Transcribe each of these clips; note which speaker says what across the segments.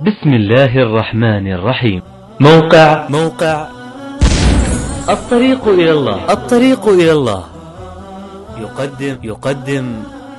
Speaker 1: بسم الله الرحمن الرحيم موقع
Speaker 2: موقع
Speaker 1: الطريق إلى الله
Speaker 2: الطريق إلى الله يقدم يقدم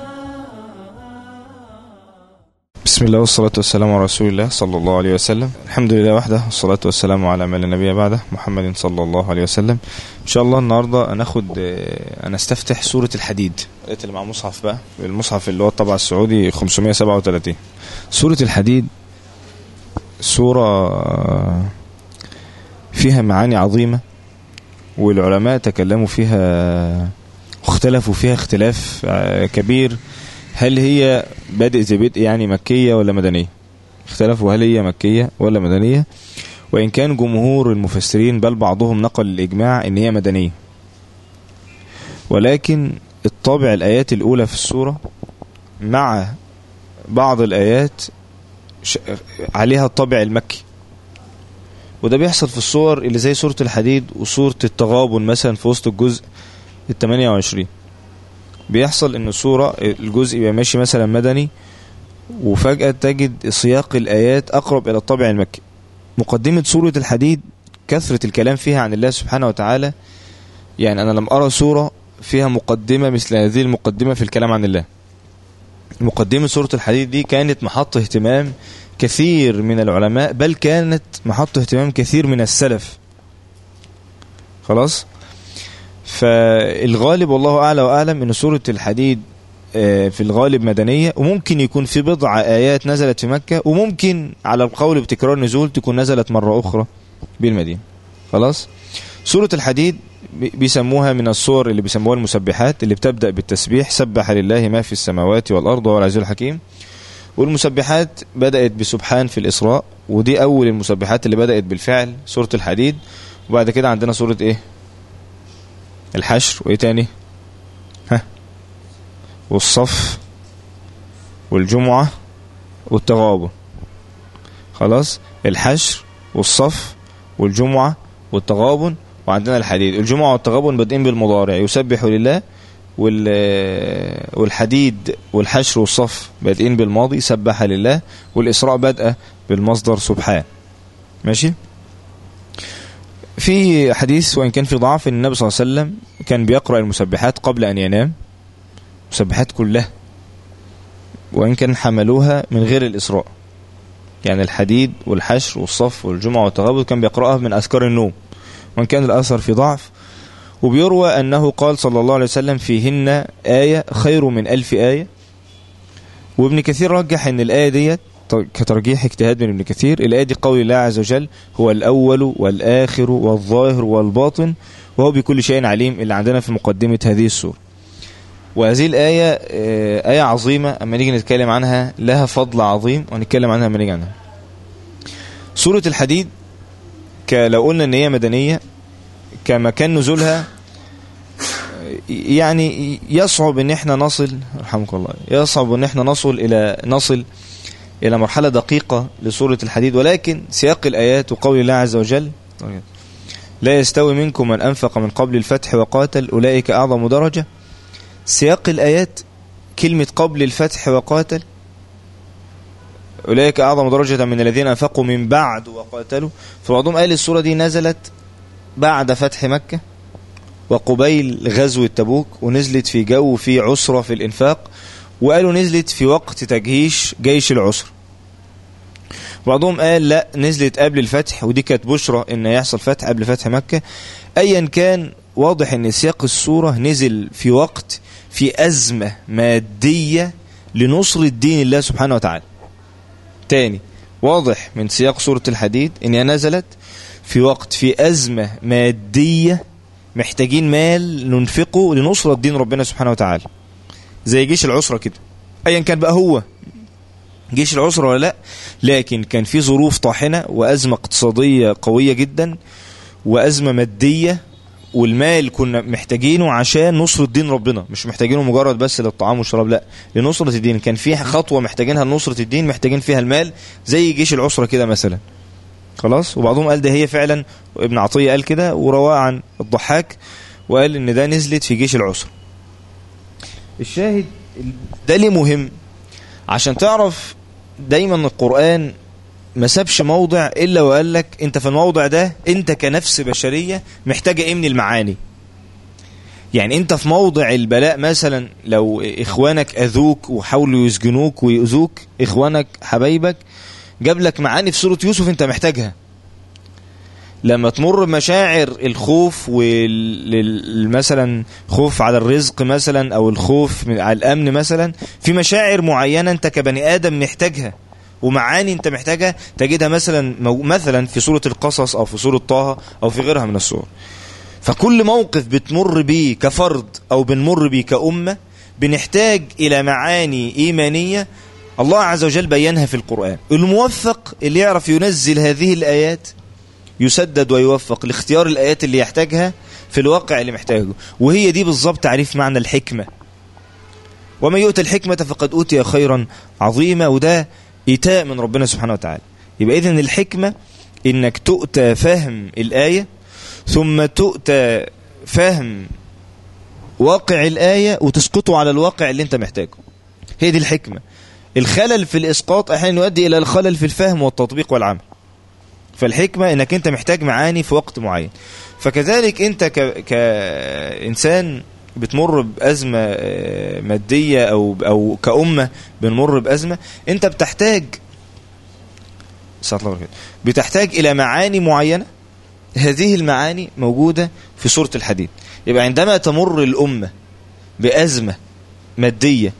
Speaker 3: بسم الله والصلاة والسلام على رسول الله صلى الله عليه وسلم الحمد لله وحده والصلاة والسلام على من لا نبي بعده محمد صلى الله عليه وسلم إن شاء الله النهاردة هناخد آه، هنستفتح سورة الحديد قلت اللي مع مصحف بقى المصحف اللي هو الطبع السعودي 537 سورة الحديد سورة آه، فيها معاني عظيمة والعلماء تكلموا فيها واختلفوا فيها اختلاف آه، كبير هل هي بدء بدء يعني مكية ولا مدنية اختلفوا هل هي مكية ولا مدنية وإن كان جمهور المفسرين بل بعضهم نقل الإجماع إن هي مدنية ولكن الطابع الآيات الأولى في السورة مع بعض الآيات ش- عليها الطابع المكي وده بيحصل في الصور اللي زي سورة الحديد وسورة التغابن مثلا في وسط الجزء ال 28 بيحصل ان الصورة الجزء يبقى ماشي مثلا مدني وفجأة تجد سياق الآيات أقرب إلى الطابع المكي مقدمة سورة الحديد كثرة الكلام فيها عن الله سبحانه وتعالى يعني أنا لم أرى سورة فيها مقدمة مثل هذه المقدمة في الكلام عن الله مقدمة سورة الحديد دي كانت محط اهتمام كثير من العلماء بل كانت محط اهتمام كثير من السلف خلاص فالغالب والله اعلى واعلم ان سوره الحديد آه، في الغالب مدنيه وممكن يكون في بضع ايات نزلت في مكه وممكن على القول بتكرار نزول تكون نزلت مره اخرى بالمدينه خلاص سوره الحديد بي- بيسموها من الصور اللي بيسموها المسبحات اللي بتبدا بالتسبيح سبح لله ما في السماوات والارض وهو العزيز الحكيم والمسبحات بدات بسبحان في الاسراء ودي اول المسبحات اللي بدات بالفعل سوره الحديد وبعد كده عندنا سوره ايه الحشر وايه تاني ها والصف والجمعة والتغابن خلاص الحشر والصف والجمعة والتغابن وعندنا الحديد الجمعة والتغابن بادئين بالمضارع يسبح لله وال والحديد والحشر والصف بادئين بالماضي سبح لله والإسراء بادئة بالمصدر سبحان ماشي في حديث وإن كان في ضعف إن النبي صلى الله عليه وسلم كان بيقرأ المسبحات قبل أن ينام مسبحات كلها وإن كان حملوها من غير الإسراء يعني الحديد والحشر والصف والجمعة والتغابن كان بيقرأها من أذكار النوم وإن كان الأثر في ضعف وبيروى أنه قال صلى الله عليه وسلم فيهن آية خير من ألف آية وابن كثير رجح أن الآية ديت كترجيح اجتهاد من ابن كثير الآية دي قول الله عز وجل هو الأول والآخر والظاهر والباطن وهو بكل شيء عليم اللي عندنا في مقدمة هذه السورة وهذه الآية آه، آية عظيمة أما نيجي نتكلم عنها لها فضل عظيم ونتكلم عنها أما نيجي عنها سورة الحديد ك- لو قلنا أن هي مدنية كمكان نزولها آه، يعني يصعب ان احنا نصل رحمك الله يصعب ان احنا نصل الى نصل إلى مرحلة دقيقة لسورة الحديد ولكن سياق الآيات وقول الله عز وجل لا يستوي منكم من أنفق من قبل الفتح وقاتل أولئك أعظم درجة سياق الآيات كلمة قبل الفتح وقاتل أولئك أعظم درجة من الذين أنفقوا من بعد وقاتلوا فبعضهم قال السورة دي نزلت بعد فتح مكة وقبيل غزو تبوك ونزلت في جو في عسرة في الإنفاق وقالوا نزلت في وقت تجهيش جيش العسر بعضهم قال لا نزلت قبل الفتح ودي كانت بشرى ان يحصل فتح قبل فتح مكة ايا كان واضح ان سياق السورة نزل في وقت في ازمة مادية لنصر الدين الله سبحانه وتعالى تاني واضح من سياق سورة الحديد انها نزلت في وقت في ازمة مادية محتاجين مال ننفقه لنصرة دين ربنا سبحانه وتعالى زي جيش العسرة كده ايا كان بقى هو جيش العسرة ولا لا لكن كان في ظروف طاحنة وأزمة اقتصادية قوية جدا وأزمة مادية والمال كنا محتاجينه عشان نصرة دين ربنا مش محتاجينه مجرد بس للطعام والشراب لا لنصرة الدين كان في خطوة محتاجينها لنصرة الدين محتاجين فيها المال زي جيش العسرة كده مثلا خلاص وبعضهم قال ده هي فعلا ابن عطية قال كده ورواه عن الضحاك وقال ان ده نزلت في جيش العسرة الشاهد ده ليه مهم عشان تعرف دايما القرآن ما سابش موضع الا وقال لك انت في الموضع ده انت كنفس بشريه محتاجه ايه من المعاني يعني انت في موضع البلاء مثلا لو اخوانك اذوك وحاولوا يسجنوك ويؤذوك اخوانك حبايبك جاب لك معاني في سوره يوسف انت محتاجها لما تمر بمشاعر الخوف مثلا خوف على الرزق مثلا او الخوف من على الامن مثلا في مشاعر معينه انت كبني ادم محتاجها ومعاني انت محتاجها تجدها مثلا مثلا في سوره القصص او في سوره طه او في غيرها من السور فكل موقف بتمر بيه كفرد او بنمر بيه كأمة بنحتاج الى معاني ايمانية الله عز وجل بينها في القرآن الموفق اللي يعرف ينزل هذه الآيات يسدد ويوفق لاختيار الآيات اللي يحتاجها في الواقع اللي محتاجه وهي دي بالظبط تعريف معنى الحكمة ومن يؤتى الحكمة فقد أوتي خيرا عظيما وده إيتاء من ربنا سبحانه وتعالى يبقى إذن الحكمة إنك تؤتى فهم الآية ثم تؤتى فهم واقع الآية وتسقطه على الواقع اللي انت محتاجه هي دي الحكمة الخلل في الإسقاط أحيانا يؤدي إلى الخلل في الفهم والتطبيق والعمل فالحكمة انك انت محتاج معاني في وقت معين فكذلك انت ك... كإنسان بتمر بأزمة مادية أو, أو كأمة بنمر بأزمة انت بتحتاج بتحتاج إلى معاني معينة هذه المعاني موجودة في سورة الحديد يبقى عندما تمر الأمة بأزمة مادية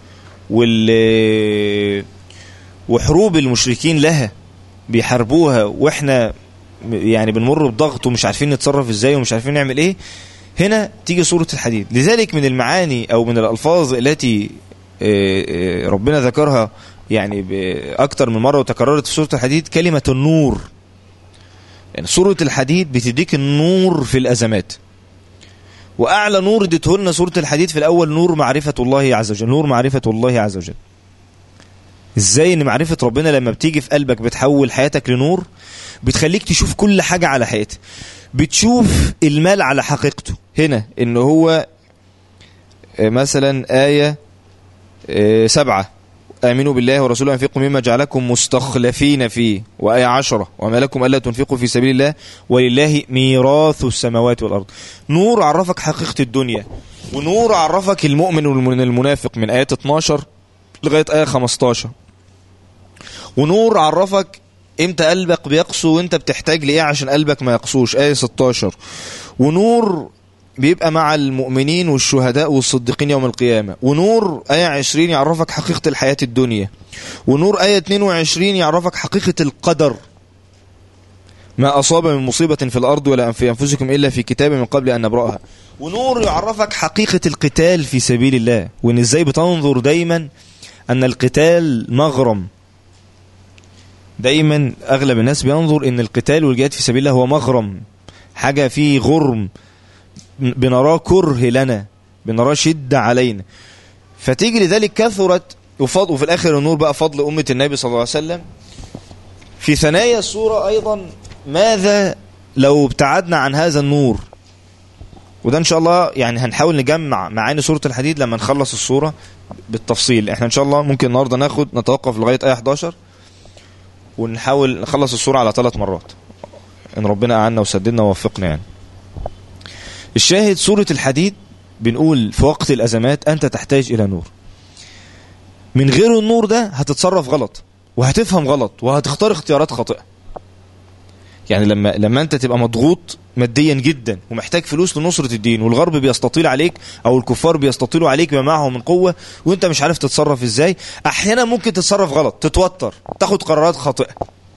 Speaker 3: وال وحروب المشركين لها بيحاربوها واحنا يعني بنمر بضغط ومش عارفين نتصرف ازاي ومش عارفين نعمل ايه هنا تيجي سورة الحديد لذلك من المعاني او من الالفاظ التي ربنا ذكرها يعني اكتر من مرة وتكررت في سورة الحديد كلمة النور يعني سورة الحديد بتديك النور في الأزمات وأعلى نور ادته لنا سورة الحديد في الأول نور معرفة الله عز وجل نور معرفة الله عز وجل ازاي ان معرفة ربنا لما بتيجي في قلبك بتحول حياتك لنور بتخليك تشوف كل حاجة على حقيقتها بتشوف المال على حقيقته هنا ان هو مثلا آية سبعة آمنوا بالله ورسوله وانفقوا مما جعلكم مستخلفين فيه وآية عشرة وما لكم ألا تنفقوا في سبيل الله ولله ميراث السماوات والأرض نور عرفك حقيقة الدنيا ونور عرفك المؤمن والمنافق من آيات 12 لغاية آية 15 ونور عرفك امتى قلبك بيقسو وانت بتحتاج لإيه عشان قلبك ما يقسوش آية 16 ونور بيبقى مع المؤمنين والشهداء والصديقين يوم القيامة ونور آية 20 يعرفك حقيقة الحياة الدنيا ونور آية 22 يعرفك حقيقة القدر ما أصاب من مصيبة في الأرض ولا في أنفسكم إلا في كتاب من قبل أن نبرأها ونور يعرفك حقيقة القتال في سبيل الله وإن إزاي بتنظر دايما أن القتال مغرم دايما أغلب الناس بينظر أن القتال والجهاد في سبيل الله هو مغرم حاجة فيه غرم بنراه كره لنا بنراه شدة علينا فتيجي لذلك كثرت وفضل وفي الآخر النور بقى فضل أمة النبي صلى الله عليه وسلم في ثنايا السورة أيضا ماذا لو ابتعدنا عن هذا النور وده ان شاء الله يعني هنحاول نجمع معاني سورة الحديد لما نخلص السورة بالتفصيل احنا ان شاء الله ممكن النهاردة ناخد نتوقف لغاية آية 11 ونحاول نخلص السورة على ثلاث مرات ان ربنا أعنا وسددنا ووفقنا يعني الشاهد سورة الحديد بنقول في وقت الأزمات أنت تحتاج إلى نور من غير النور ده هتتصرف غلط وهتفهم غلط وهتختار اختيارات خاطئة يعني لما لما انت تبقى مضغوط ماديا جدا ومحتاج فلوس لنصرة الدين والغرب بيستطيل عليك او الكفار بيستطيلوا عليك بما معهم من قوة وانت مش عارف تتصرف ازاي احيانا ممكن تتصرف غلط تتوتر تاخد قرارات خاطئة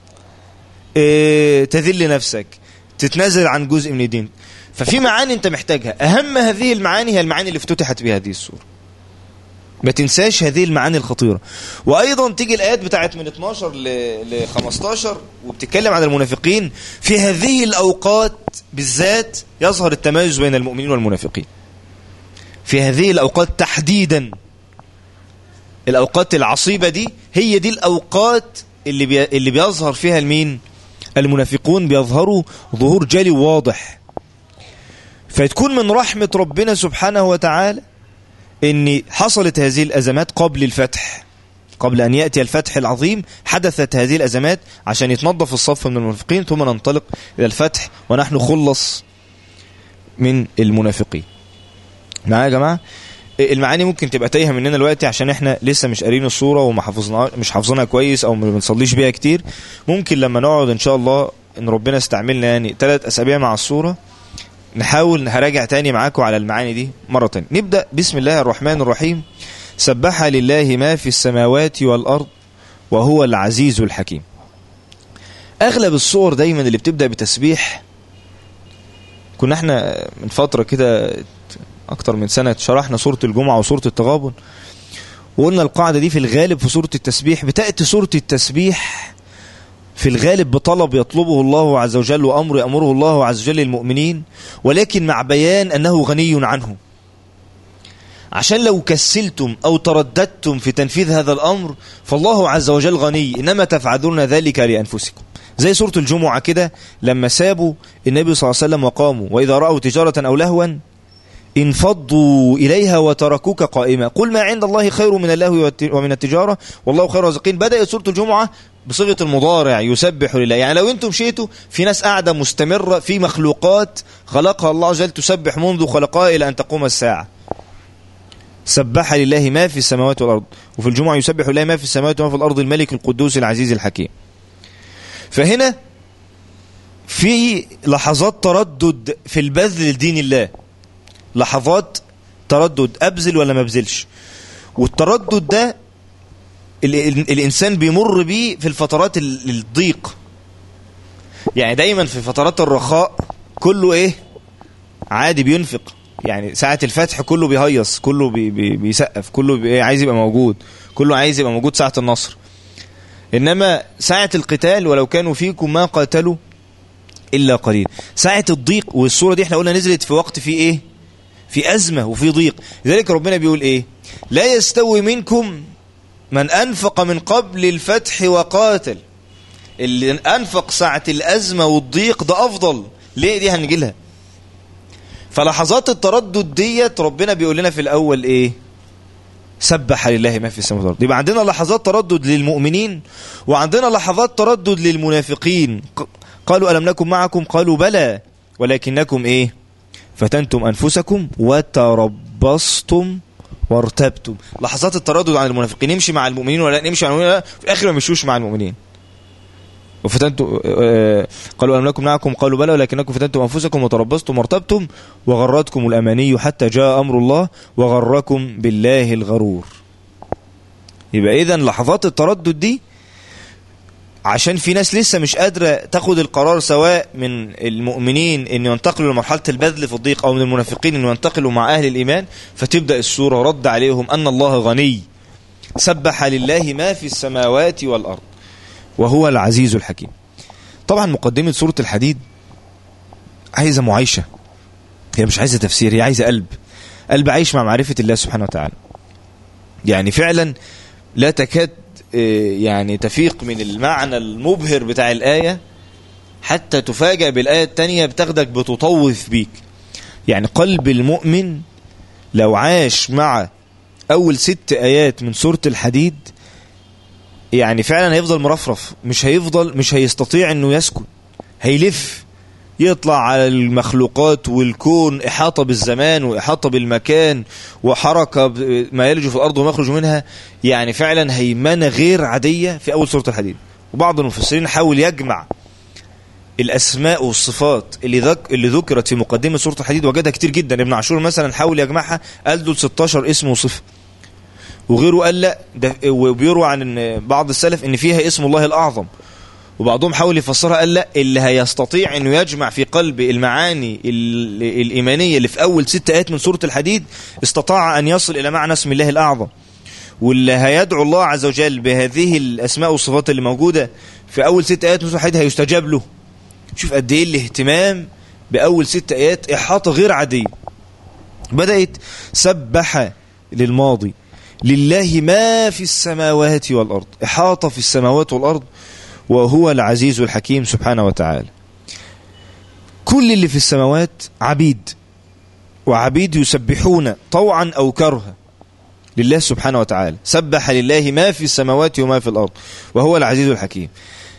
Speaker 3: اه تذل نفسك تتنازل عن جزء من الدين ففي معاني انت محتاجها اهم هذه المعاني هي المعاني اللي افتتحت بها هذه السورة ما تنساش هذه المعاني الخطيرة وأيضا تيجي الآيات بتاعت من 12 ل 15 وبتتكلم عن المنافقين في هذه الأوقات بالذات يظهر التمايز بين المؤمنين والمنافقين في هذه الأوقات تحديدا الأوقات العصيبة دي هي دي الأوقات اللي, بي اللي بيظهر فيها المين المنافقون بيظهروا ظهور جلي واضح فتكون من رحمة ربنا سبحانه وتعالى ان حصلت هذه الازمات قبل الفتح قبل أن يأتي الفتح العظيم حدثت هذه الأزمات عشان يتنظف الصف من المنافقين ثم ننطلق إلى الفتح ونحن خلص من المنافقين معايا يا جماعة المعاني ممكن تبقى تايهه مننا دلوقتي عشان احنا لسه مش قارين الصوره وما حافظنا مش حافظينها كويس او ما بنصليش بيها كتير ممكن لما نقعد ان شاء الله ان ربنا استعملنا يعني ثلاث اسابيع مع الصوره نحاول هراجع تاني معاكم على المعاني دي مره تانية نبدا بسم الله الرحمن الرحيم سبح لله ما في السماوات والارض وهو العزيز الحكيم اغلب الصور دايما اللي بتبدا بتسبيح كنا احنا من فتره كده اكتر من سنه شرحنا سوره الجمعه وسوره التغابن وقلنا القاعده دي في الغالب في سوره التسبيح بتاتي سوره التسبيح في الغالب بطلب يطلبه الله عز وجل وامر يامره الله عز وجل للمؤمنين ولكن مع بيان انه غني عنه عشان لو كسلتم او ترددتم في تنفيذ هذا الامر فالله عز وجل غني انما تفعلون ذلك لانفسكم زي سوره الجمعه كده لما سابوا النبي صلى الله عليه وسلم وقاموا واذا راوا تجاره او لهوا انفضوا إليها وتركوك قائمة قل ما عند الله خير من الله ومن التجارة والله خير الرازقين بدأت سورة الجمعة بصيغة المضارع يسبح لله يعني لو انتم شئتوا في ناس قاعدة مستمرة في مخلوقات خلقها الله عز وجل تسبح منذ خلقها إلى أن تقوم الساعة سبح لله ما في السماوات والأرض وفي الجمعة يسبح لله ما في السماوات وما في الأرض الملك القدوس العزيز الحكيم فهنا في لحظات تردد في البذل لدين الله لحظات تردد ابذل ولا ما ابذلش والتردد ده ال ال الانسان بيمر بيه في الفترات الضيق يعني دايما في فترات الرخاء كله ايه عادي بينفق يعني ساعة الفتح كله بيهيص كله بي بي بيسقف كله بي عايز يبقى موجود كله عايز يبقى موجود ساعة النصر انما ساعة القتال ولو كانوا فيكم ما قاتلوا الا قليل ساعة الضيق والصورة دي احنا قلنا نزلت في وقت فيه ايه في أزمة وفي ضيق لذلك ربنا بيقول إيه لا يستوي منكم من أنفق من قبل الفتح وقاتل اللي أنفق ساعة الأزمة والضيق ده أفضل ليه دي هنجي لها فلحظات التردد ديت ربنا بيقول لنا في الأول إيه سبح لله ما في السماوات والارض يبقى عندنا لحظات تردد للمؤمنين وعندنا لحظات تردد للمنافقين قالوا ألم نكن معكم قالوا بلى ولكنكم إيه فتنتم أنفسكم وتربصتم وارتبتم لحظات التردد عن المنافقين نمشي مع المؤمنين ولا نمشي مع المؤمنين لا في الآخر ما مشوش مع المؤمنين وفتنتم قالوا ألم نكن معكم قالوا بلى ولكنكم فتنتم أنفسكم وتربصتم وارتبتم وغرتكم الأماني حتى جاء أمر الله وغركم بالله الغرور يبقى إذا لحظات التردد دي عشان في ناس لسه مش قادرة تاخد القرار سواء من المؤمنين ان ينتقلوا لمرحلة البذل في الضيق او من المنافقين ان ينتقلوا مع اهل الايمان فتبدأ السورة رد عليهم ان الله غني سبح لله ما في السماوات والارض وهو العزيز الحكيم طبعا مقدمة سورة الحديد عايزة معايشة هي مش عايزة تفسير هي عايزة قلب قلب عايش مع معرفة الله سبحانه وتعالى يعني فعلا لا تكاد يعني تفيق من المعنى المبهر بتاع الآية حتى تفاجأ بالآية التانية بتاخدك بتطوف بيك يعني قلب المؤمن لو عاش مع أول ست آيات من سورة الحديد يعني فعلا هيفضل مرفرف مش هيفضل مش هيستطيع انه يسكن هيلف يطلع على المخلوقات والكون إحاطة بالزمان وإحاطة بالمكان وحركة ما يلج في الأرض وما يخرج منها يعني فعلا هيمنة غير عادية في أول سورة الحديد وبعض المفسرين حاول يجمع الأسماء والصفات اللي ذك اللي ذكرت في مقدمة سورة الحديد وجدها كتير جدا ابن عاشور مثلا حاول يجمعها قال دول 16 اسم وصفة وغيره قال لا ده وبيروى عن بعض السلف ان فيها اسم الله الأعظم وبعضهم حاول يفسرها قال لا اللي هيستطيع انه يجمع في قلب المعاني الايمانيه اللي في اول ست ايات من سوره الحديد استطاع ان يصل الى معنى اسم الله الاعظم واللي هيدعو الله عز وجل بهذه الاسماء والصفات اللي موجوده في اول ست ايات من سوره الحديد هيستجاب له شوف قد ايه الاهتمام باول ست ايات احاطه غير عاديه بدات سبح للماضي لله ما في السماوات والارض احاطه في السماوات والارض وهو العزيز الحكيم سبحانه وتعالى كل اللي في السماوات عبيد وعبيد يسبحون طوعا أو كرها لله سبحانه وتعالى سبح لله ما في السماوات وما في الأرض وهو العزيز الحكيم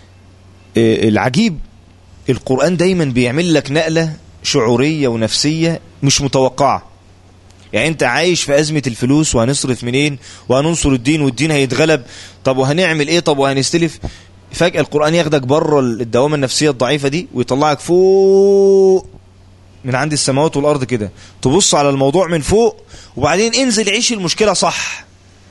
Speaker 3: آه، العجيب القرآن دايما بيعمل لك نقلة شعورية ونفسية مش متوقعة يعني انت عايش في أزمة الفلوس وهنصرف منين وهننصر الدين والدين هيتغلب طب وهنعمل ايه طب وهنستلف فجأة القرآن ياخدك بره الدوامة النفسية الضعيفة دي ويطلعك فوق من عند السماوات والأرض كده تبص على الموضوع من فوق وبعدين انزل عيش المشكلة صح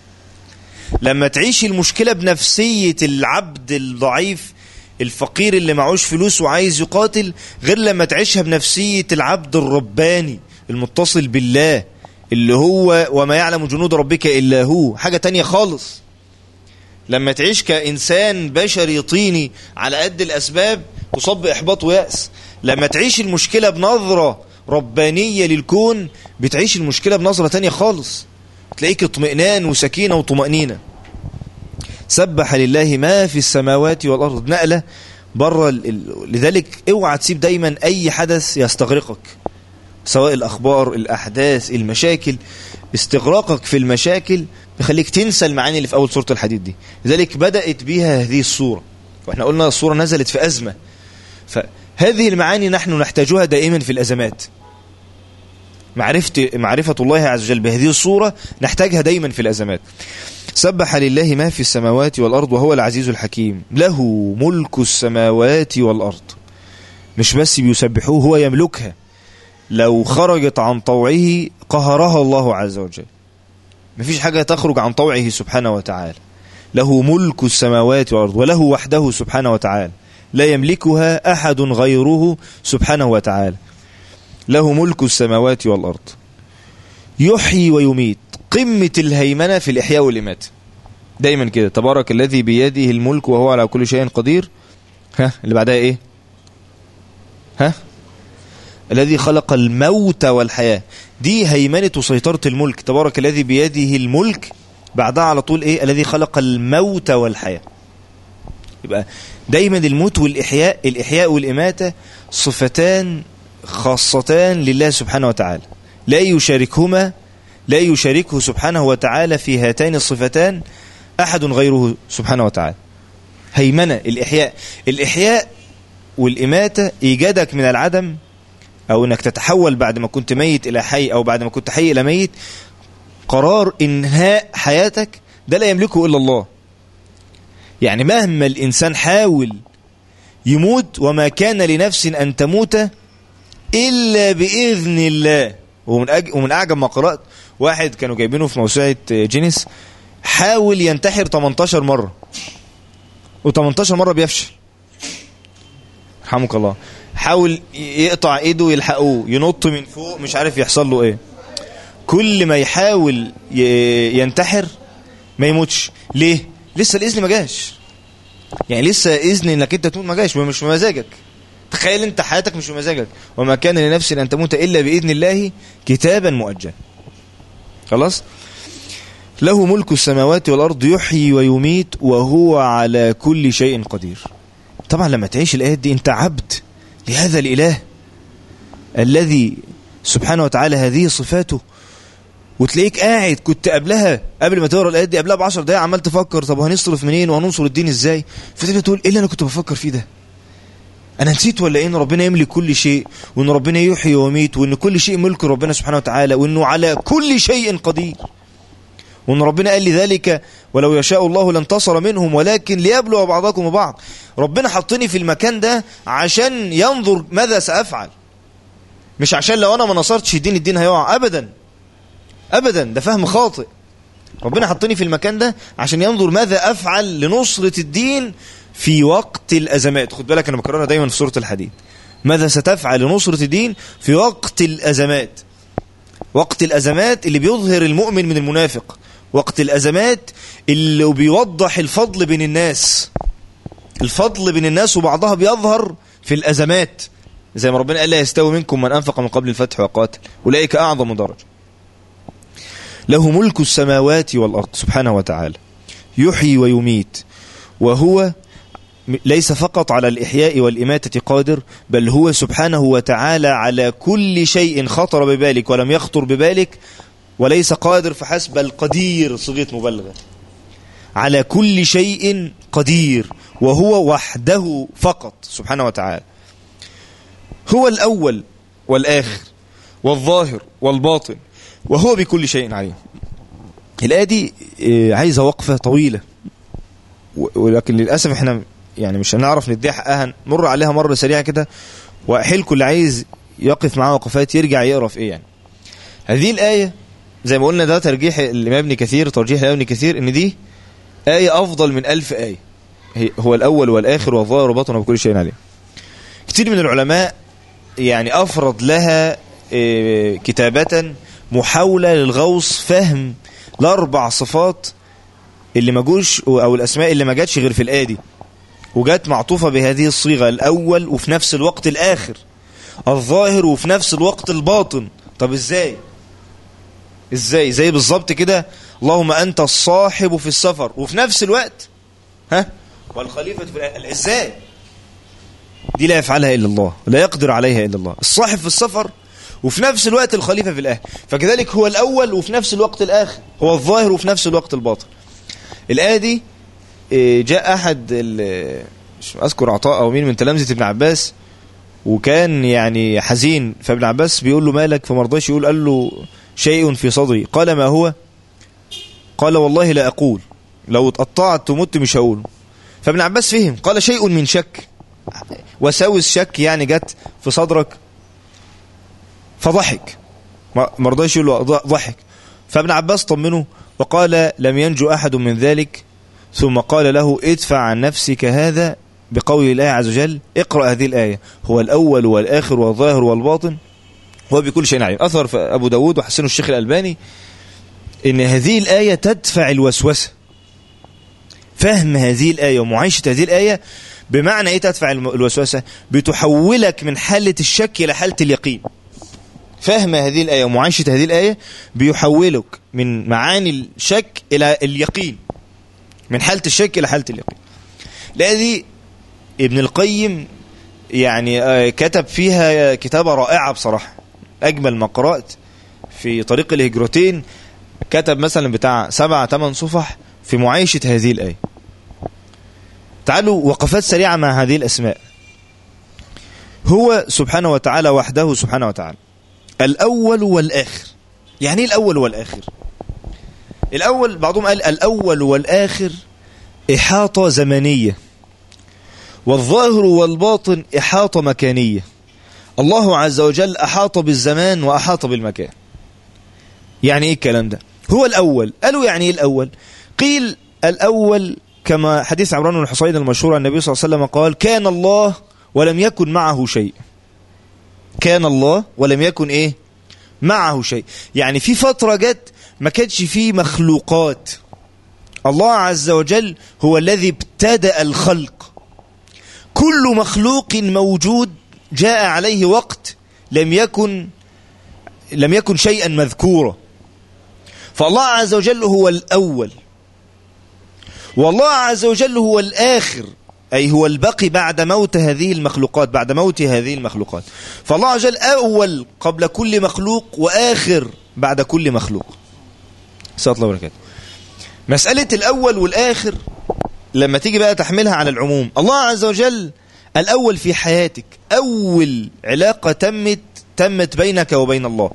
Speaker 3: لما تعيش المشكلة بنفسية العبد الضعيف الفقير اللي معوش فلوس وعايز يقاتل غير لما تعيشها بنفسية العبد الرباني المتصل بالله اللي هو وما يعلم جنود ربك إلا هو حاجة تانية خالص لما تعيش كإنسان بشري طيني على قد الأسباب تصب إحباط ويأس لما تعيش المشكلة بنظرة ربانية للكون بتعيش المشكلة بنظرة تانية خالص تلاقيك اطمئنان وسكينة وطمأنينة سبح لله ما في السماوات والأرض نقلة بره لذلك اوعى تسيب دايما أي حدث يستغرقك سواء الأخبار الأحداث المشاكل استغراقك في المشاكل يخليك تنسى المعاني اللي في أول سورة الحديد دي لذلك بدأت بها هذه الصورة واحنا قلنا الصورة نزلت في أزمة فهذه المعاني نحن نحتاجها دائما في الأزمات معرفة, معرفة الله عز وجل بهذه الصورة نحتاجها دايما في الأزمات سبح لله ما في السماوات والأرض وهو العزيز الحكيم له ملك السماوات والأرض مش بس بيسبحوه هو يملكها لو خرجت عن طوعه قهرها الله عز وجل مفيش حاجة تخرج عن طوعه سبحانه وتعالى له ملك السماوات والأرض وله وحده سبحانه وتعالى لا يملكها أحد غيره سبحانه وتعالى له ملك السماوات والأرض يحيي ويميت قمة الهيمنة في الإحياء والإماتة دايما كده تبارك الذي بيده الملك وهو على كل شيء قدير ها اللي بعدها ايه ها الذي خلق الموت والحياة دي هيمنة وسيطرة الملك تبارك الذي بيده الملك بعدها على طول ايه الذي خلق الموت والحياة يبقى دايما الموت والإحياء الإحياء والإماتة صفتان خاصتان لله سبحانه وتعالى لا يشاركهما لا يشاركه سبحانه وتعالى في هاتين الصفتان أحد غيره سبحانه وتعالى هيمنة الإحياء الإحياء والإماتة إيجادك من العدم أو أنك تتحول بعد ما كنت ميت إلى حي أو بعد ما كنت حي إلى ميت قرار إنهاء حياتك ده لا يملكه إلا الله يعني مهما الإنسان حاول يموت وما كان لنفس أن تموت إلا بإذن الله ومن, أج... ومن أعجب ما قرأت واحد كانوا جايبينه في موسوعة جينيس حاول ينتحر 18 مرة و18 مرة بيفشل رحمك الله حاول يقطع ايده يلحقوه ينط من فوق مش عارف يحصل له ايه كل ما يحاول ينتحر ما يموتش ليه لسه الاذن ما جاش يعني لسه اذن انك انت تموت ما جاش مش بمزاجك تخيل انت حياتك مش بمزاجك وما كان لنفس ان تموت الا باذن الله كتابا مؤجلا خلاص له ملك السماوات والارض يحيي ويميت وهو على كل شيء قدير طبعا لما تعيش الايات دي انت عبد لهذا الاله الذي سبحانه وتعالى هذه صفاته وتلاقيك قاعد كنت قبلها قبل ما تقرا الايات دي قبلها ب 10 دقايق عمال تفكر طب هنصرف منين وهننصر الدين ازاي فتبدا تقول ايه اللي انا كنت بفكر فيه ده انا نسيت ولا ايه ان ربنا يملك كل شيء وان ربنا يحيي ويميت وان كل شيء ملك ربنا سبحانه وتعالى وانه على كل شيء قدير وان ربنا قال لذلك ولو يشاء الله لانتصر منهم ولكن ليبلو بعضكم وبعض ربنا حطني في المكان ده عشان ينظر ماذا سافعل مش عشان لو انا ما نصرتش الدين الدين هيقع ابدا ابدا ده فهم خاطئ ربنا حطني في المكان ده عشان ينظر ماذا افعل لنصرة الدين في وقت الازمات خد بالك انا بكررها دايما في سورة الحديد ماذا ستفعل لنصرة الدين في وقت الازمات وقت الازمات اللي بيظهر المؤمن من المنافق وقت الازمات اللي بيوضح الفضل بين الناس الفضل بين الناس وبعضها بيظهر في الازمات زي ما ربنا قال لا يستوي منكم من انفق من قبل الفتح وقاتل اولئك اعظم درجه له ملك السماوات والأرض سبحانه وتعالى يحيي ويميت وهو ليس فقط على الإحياء والإماتة قادر بل هو سبحانه وتعالى على كل شيء خطر ببالك ولم يخطر ببالك وليس قادر فحسب بل قدير صيغة مبالغة على كل شيء قدير وهو وحده فقط سبحانه وتعالى هو الأول والآخر والظاهر والباطن وهو بكل شيء عليم الآية دي آه، عايزة وقفة طويلة و- ولكن للأسف احنا يعني مش هنعرف نديها حقها نمر عليها مرة سريعة كده وأحيلكم اللي عايز يقف معاه وقفات يرجع يقرا في ايه يعني هذه الآية زي ما قلنا ده ترجيح الإمام ابن كثير ترجيح الإمام ابن كثير إن دي آية أفضل من ألف آية هي- هو الأول والآخر والظاهر وباطن وبكل شيء عليم كتير من العلماء يعني أفرض لها آه، كتابة محاولة للغوص فهم الأربع صفات اللي ما جوش أو الأسماء اللي ما جاتش غير في الآية دي وجات معطوفة بهذه الصيغة الأول وفي نفس الوقت الآخر الظاهر وفي نفس الوقت الباطن طب إزاي إزاي زي بالظبط كده اللهم أنت الصاحب في السفر وفي نفس الوقت ها والخليفة في الأهل إزاي دي لا يفعلها إلا الله لا يقدر عليها إلا الله الصاحب في السفر وفي نفس الوقت الخليفة في الأهل فكذلك هو الأول وفي نفس الوقت الآخر هو الظاهر وفي نفس الوقت الباطن الآية دي إيه، جاء أحد ال- مش أذكر عطاء أو مين من تلامذة ابن عباس وكان يعني حزين فابن عباس بيقول له مالك فمرضاش يقول قال له شيء في صدري قال ما هو قال والله لا أقول لو اتقطعت ومت مش هقوله فابن عباس فهم قال شيء من شك وساوس شك يعني جت في صدرك فضحك ما ما رضاش يقول له ض- ضحك فابن عباس طمنه وقال لم ينجو أحد من ذلك ثم قال له ادفع عن نفسك هذا بقول الله عز وجل اقرأ هذه الآية هو الأول والآخر والظاهر والباطن هو بكل شيء عليم أثر في أبو داود وحسنه الشيخ الألباني إن هذه الآية تدفع الوسوسة فهم هذه الآية ومعايشة هذه الآية بمعنى إيه تدفع الم- الوسوسة بتحولك من حالة الشك إلى حالة اليقين فهم هذه الآية ومعايشة هذه الآية بيحولك من معاني الشك إلى اليقين من حالة الشك إلى حالة اليقين الآية دي ابن القيم يعني آه، كتب فيها كتابة رائعة بصراحة أجمل ما قرأت في طريق الهجرتين كتب مثلا بتاع سبعة ثمان صفح في معايشة هذه الآية تعالوا وقفات سريعة مع هذه الأسماء هو سبحانه وتعالى وحده سبحانه وتعالى الأول والآخر يعني ايه الأول والآخر الأول بعضهم قال الأول والآخر إحاطة زمنية والظاهر والباطن إحاطة مكانية الله عز وجل أحاط بالزمان وأحاط بالمكان يعني إيه الكلام ده هو الأول قالوا يعني إيه الأول قيل الأول كما حديث عمران بن الحصين المشهور عن النبي صلى الله عليه وسلم قال كان الله ولم يكن معه شيء كان الله ولم يكن إيه معه شيء يعني في فترة جت ما كانش فيه مخلوقات الله عز وجل هو الذي ابتدأ الخلق كل مخلوق موجود جاء عليه وقت لم يكن لم يكن شيئا مذكورا فالله عز وجل هو الأول والله عز وجل هو الآخر أي هو البقي بعد موت هذه المخلوقات بعد موت هذه المخلوقات فالله عز وجل أول قبل كل مخلوق وآخر بعد كل مخلوق صلى الله وبركاته مسألة الأول والآخر لما تيجي بقى تحملها على العموم الله عز وجل الأول في حياتك أول علاقة تمت تمت بينك وبين الله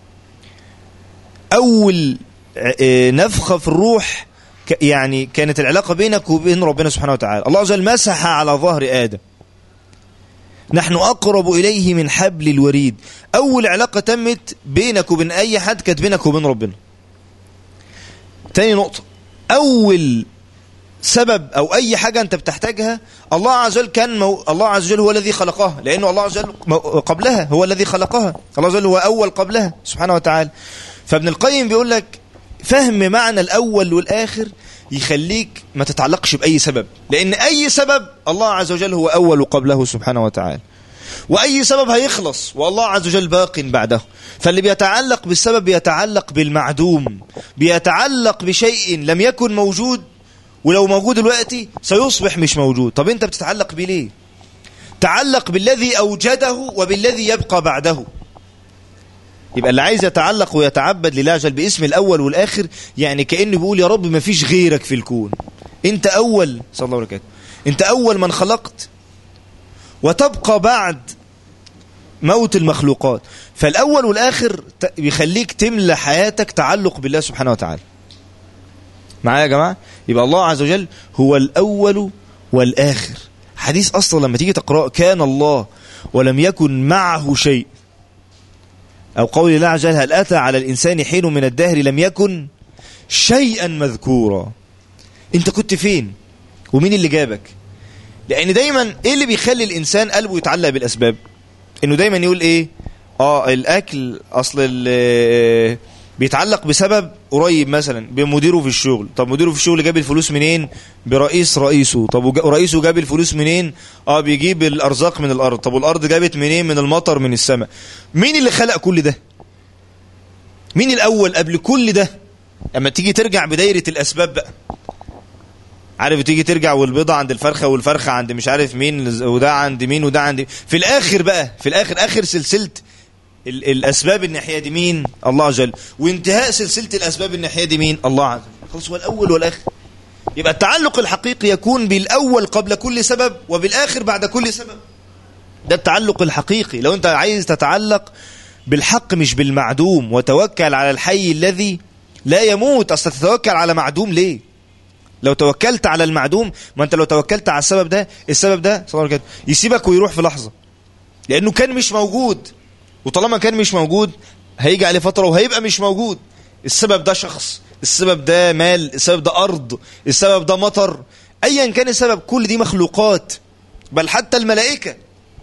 Speaker 3: أول آه، نفخة في الروح ك- يعني كانت العلاقة بينك وبين ربنا سبحانه وتعالى الله عز وجل مسح على ظهر آدم نحن أقرب إليه من حبل الوريد أول علاقة تمت بينك وبين أي حد كانت بينك وبين ربنا تاني نقطة أول سبب أو أي حاجة أنت بتحتاجها الله عز وجل كان مو... الله عز وجل هو الذي خلقها لأنه الله عز وجل مو... قبلها هو الذي خلقها الله عز وجل هو أول قبلها سبحانه وتعالى فابن القيم بيقول لك فهم معنى الأول والآخر يخليك ما تتعلقش بأي سبب لأن أي سبب الله عز وجل هو أول قبله سبحانه وتعالى وأي سبب هيخلص والله عز وجل باق بعده فاللي بيتعلق بالسبب بيتعلق بالمعدوم بيتعلق بشيء لم يكن موجود ولو موجود دلوقتي سيصبح مش موجود طب انت بتتعلق بيه ليه تعلق بالذي أوجده وبالذي يبقى بعده يبقى اللي عايز يتعلق ويتعبد لله عز وجل باسم الأول والآخر يعني كأنه بيقول يا رب ما فيش غيرك في الكون انت أول صلى الله عليه وسلم انت أول من خلقت وتبقى بعد موت المخلوقات فالأول والآخر ت- بيخليك تملى حياتك تعلق بالله سبحانه وتعالى معايا يا جماعة يبقى الله عز وجل هو الأول والآخر حديث أصلا لما تيجي تقرأ كان الله ولم يكن معه شيء أو قول الله عز وجل هل أتى على الإنسان حين من الدهر لم يكن شيئا مذكورا أنت كنت فين ومين اللي جابك لأن دايما إيه اللي بيخلي الإنسان قلبه يتعلق بالأسباب إنه دايما يقول إيه آه الأكل أصل ال- بيتعلق بسبب قريب مثلا بمديره في الشغل طب مديره في الشغل جاب الفلوس منين برئيس رئيسه طب وجا- رئيسه جاب الفلوس منين اه بيجيب الارزاق من الارض طب والارض جابت منين من المطر من السماء مين اللي خلق كل ده مين الاول قبل كل ده اما تيجي ترجع بدايره الاسباب بقى عارف تيجي ترجع والبيضة عند الفرخة والفرخة عند مش عارف مين وده عند مين وده عند في الآخر بقى في الآخر آخر سلسلة ال- الأسباب الناحية دي مين الله عز وجل وانتهاء سلسلة الأسباب الناحية دي مين الله عز وجل خلاص هو الأول والآخر يبقى التعلق الحقيقي يكون بالأول قبل كل سبب وبالآخر بعد كل سبب ده التعلق الحقيقي لو أنت عايز تتعلق بالحق مش بالمعدوم وتوكل على الحي الذي لا يموت أصلا تتوكل على معدوم ليه لو توكلت على المعدوم ما انت لو توكلت على السبب ده السبب ده صلى الله عليه وسلم يسيبك ويروح في لحظة لأنه كان مش موجود وطالما كان مش موجود هيجي عليه فترة وهيبقى مش موجود السبب ده شخص السبب ده مال السبب ده أرض السبب ده مطر أيا كان السبب كل دي مخلوقات بل حتى الملائكة